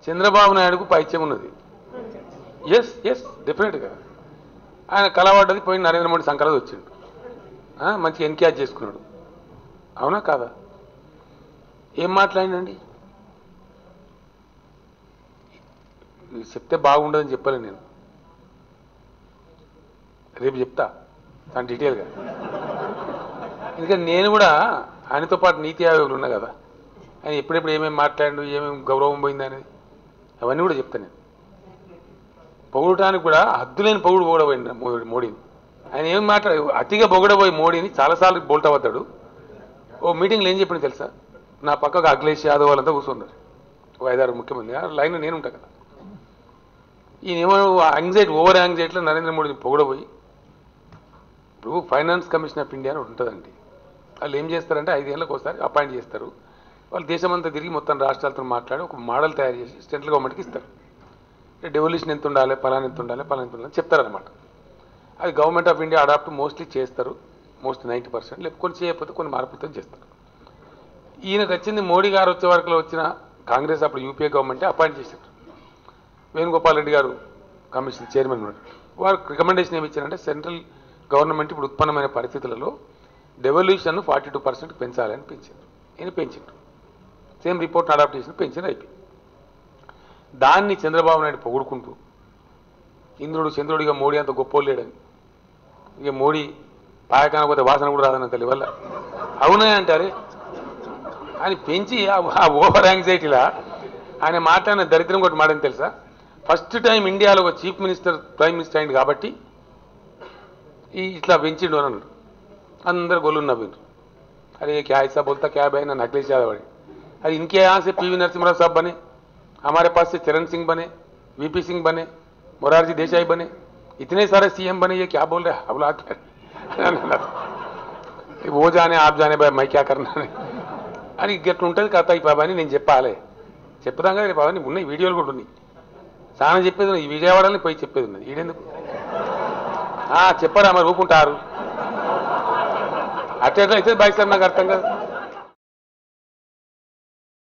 చంద్రబాబు నాయుడుకు పైత్యం ఉన్నది ఎస్ ఎస్ డెఫినెట్గా ఆయన కలవడ్డది పోయి నరేంద్ర మోడీ సంకలది వచ్చిండు ఆ, మంచిగా ఎన్క్యాచ్ చేసుకున్నాడు అవునా కాదా ఏం మాట్లాడినండి ఇది చెప్తే బాగుండదని చెప్పలేను నేను రేపు చెప్తా చాలా డీటెయిల్గా ఎందుకంటే నేను కూడా ఆయనతో పాటు నీతి ఆయోగులు ఉన్నా కదా ఆయన ఎప్పుడెప్పుడు ఏమేమి మాట్లాడు ఏమేమి గౌరవం పోయింది అనేది అవన్నీ కూడా చెప్తాను నేను పొగడటానికి కూడా హద్దులేని పొగుడు పొగడబోయింది మో- మోడీని ఆయన ఏం మాట్లాడు అతిగా పొగడబోయి మోడీని చాలాసార్లు బోల్తా వద్దాడు ఓ మీటింగ్లో ఏం చెప్పింది తెలుసా నా పక్కకు అఖిలేష్ యాదవ్ వాళ్ళంతా కూర్చున్నారు ఒక ఐదారు ముఖ్యమంత్రి ఆ లైన్ నేను ఉంటా కదా ఈయన ఏమో యాంగ్జైటీ ఓవర్ యాంగ్జైటీలో నరేంద్ర మోడీని పొగడబోయి ఇప్పుడు ఫైనాన్స్ కమిషన్ ఆఫ్ ఇండియా అని ఒకటి ఉంటుందండి వాళ్ళు ఏం చేస్తారంటే ఐదేళ్ళకి ఒకసారి అపాయింట్ చేస్తారు వాళ్ళు దేశమంతా తిరిగి మొత్తం రాష్ట్రాలతో మాట్లాడి ఒక మోడల్ తయారు చేసి సెంట్రల్ గవర్నమెంట్కి ఇస్తారు డెవల్యూషన్ ఎంత ఉండాలి పలానా ఎంత ఉండాలి పలానా ఎంత ఉండాలి చెప్తారనమాట అది government of India adopt mostly చేస్తారు మోస్ట్ నైంటీ పర్సెంట్ లేకపోతే కొన్ని చేయకపోతే కొన్ని మార్పులతో చేస్తారు ఈయనకు వచ్చింది మోడీ గారు వచ్చే వరకు వచ్చిన కాంగ్రెస్ అప్పుడు యూపీఏ గవర్నమెంటే అపాయింట్ చేశారు వేణుగోపాల్ రెడ్డి గారు కమిషన్ చైర్మన్ ఉన్నారు వారు రికమెండేషన్ ఏమి ఇచ్చారంటే సెంట్రల్ గవర్నమెంట్ ఇప్పుడు ఉత్పన్నమైన పరిస్థితులలో డెవల్యూషన్ ఫార్టీ టూ పర్సెంట్ పెంచాలని పెంచారు ఈయన పెంచారు సేమ్ రిపోర్ట్ అడాప్ట్ చేసిన పెంచిన అయిపోయింది దాన్ని చంద్రబాబు నాయుడు పొగుడుకుంటూ ఇంద్రుడు చంద్రుడిగా మోడీ అంత గొప్పోడు లేడని ఇక మోడీ పాయ కాకపోతే వాసన కూడా రాదన్న తల్లి వల్ల అవునా అంటారే అని పెంచి ఆ- ఆ ఓవర్ యాంగ్జైటీలా ఆయన మాట్లాడిన దరిద్రం కొట్టి మాడని తెలుసా ఫస్ట్ టైం ఇండియాలో ఒక చీఫ్ మినిస్టర్ ప్రైమ్ మినిస్టర్ అయింది కాబట్టి ఈ ఇట్లా పెంచిండు అని అన్నాడు అందరు గొల్లు నవ్విండ్రు अरे ये क्या ऐसा बोलता क्या है ना अखिलेश यादव है अरे इनके यहाँ से पीवी नरसिम्हा साहब बने हमारे पास से चरण सिंह बने वीपी सिंह बने मोरारजी देसाई बने इतने सारे सीएम बने ये क्या बोल रहे हैं अब वो जाने आप जाने भाई मैं क्या करना అని గట్ల ఉంటుంది కథ ఈ బాబా అని నేను చెప్పాలి చెప్తాం కదా బాబా నీకు ఉన్నాయి వీడియోలు కూడా ఉన్నాయి చాలా చెప్పేది ఉన్నది. ఈ విజయవాడని పోయి చెప్పేది ఉన్నది ఈడెందుకు ఆ, చెప్పరా మరి ఊపుకుంటారు అట్లా ఎట్లా అయితే బైక్ సార్ నాకు అర్థం కాదు